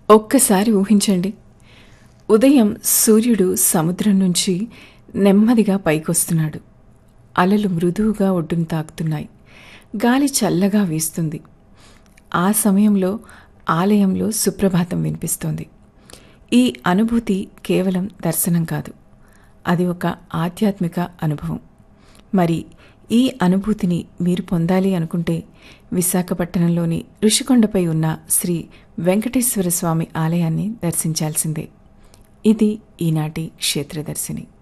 ఒక్కసారి ఊహించండి ఉదయం సూర్యుడు సముద్రం నుంచి నెమ్మదిగా పైకొస్తున్నాడు అలలు మృదువుగా ఒడ్డును తాకుతున్నాయి గాలి చల్లగా వీస్తుంది ఆ సమయంలో ఆలయంలో సుప్రభాతం వినిపిస్తోంది ఈ అనుభూతి కేవలం దర్శనం కాదు అది ఒక ఆధ్యాత్మిక అనుభవం మరి ఈ అనుభూతిని మీరు పొందాలి అనుకుంటే విశాఖపట్టణంలోని ఋషికొండపై ఉన్న శ్రీ వెంకటేశ్వర స్వామి ఆలయాన్ని దర్శించాల్సిందే ఇది ఈనాటి క్షేత్రదర్శిని